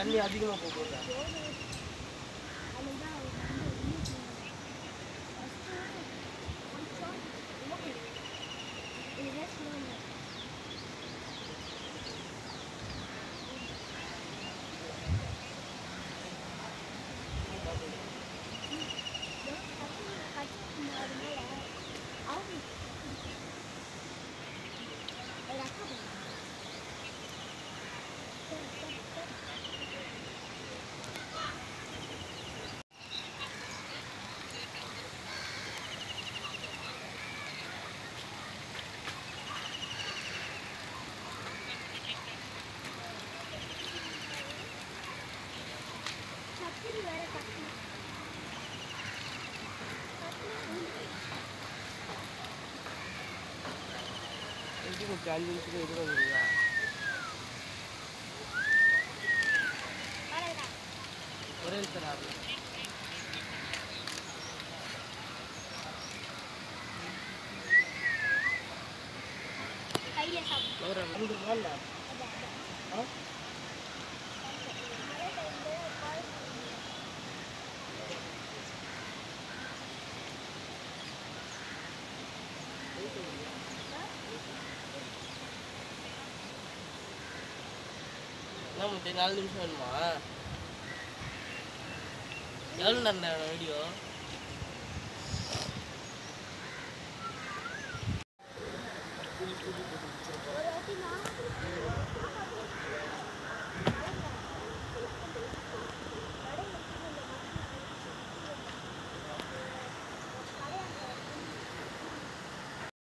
தண்ணி அதிகமாக போகுதா எப்படி முக்கிய அஞ்சு நிமிஷத்துக்கு எதுக்கு வந்துருக்கா ஒரே நிமிஷம் ஆகுது கையில சாப்பிடு ஒரு ரெண்டு ரூபாய் ஆ என்ன முட்டை நாலு நிமிஷம் வேணுமா எவ்வளோ நேரம் வேணும் வீடியோ